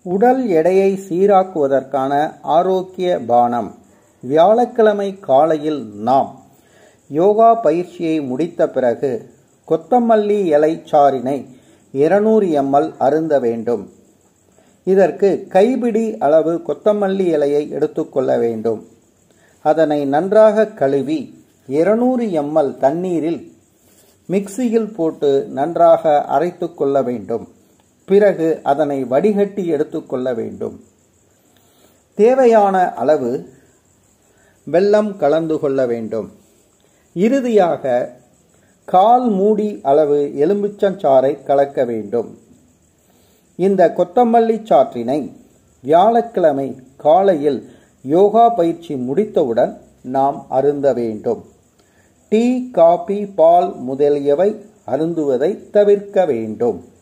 உடல் எடையை சீராக்குவதற்கான ஆரோக்கிய பானம் வியாழக்கிழமை காலையில் நாம் யோகா பயிற்சியை முடித்த பிறகு கொத்தமல்லி இலை சாறினை இருநூறு எம்எல் அருந்த வேண்டும் இதற்கு கைபிடி அளவு கொத்தமல்லி இலையை எடுத்துக்கொள்ள வேண்டும் அதனை நன்றாக கழுவி இருநூறு எம்எல் தண்ணீரில் மிக்சியில் போட்டு நன்றாக அரைத்து கொள்ள வேண்டும் பிறகு அதனை வடிகட்டி எடுத்துக்கொள்ள வேண்டும் தேவையான அளவு வெல்லம் கலந்து கொள்ள வேண்டும் இறுதியாக கால் மூடி அளவு எலுமிச்சஞ்சாறை கலக்க வேண்டும் இந்த கொத்தமல்லி சாற்றினை வியாழக்கிழமை காலையில் யோகா பயிற்சி முடித்தவுடன் நாம் அருந்த வேண்டும் டீ காபி பால் முதலியவை அருந்துவதை தவிர்க்க வேண்டும்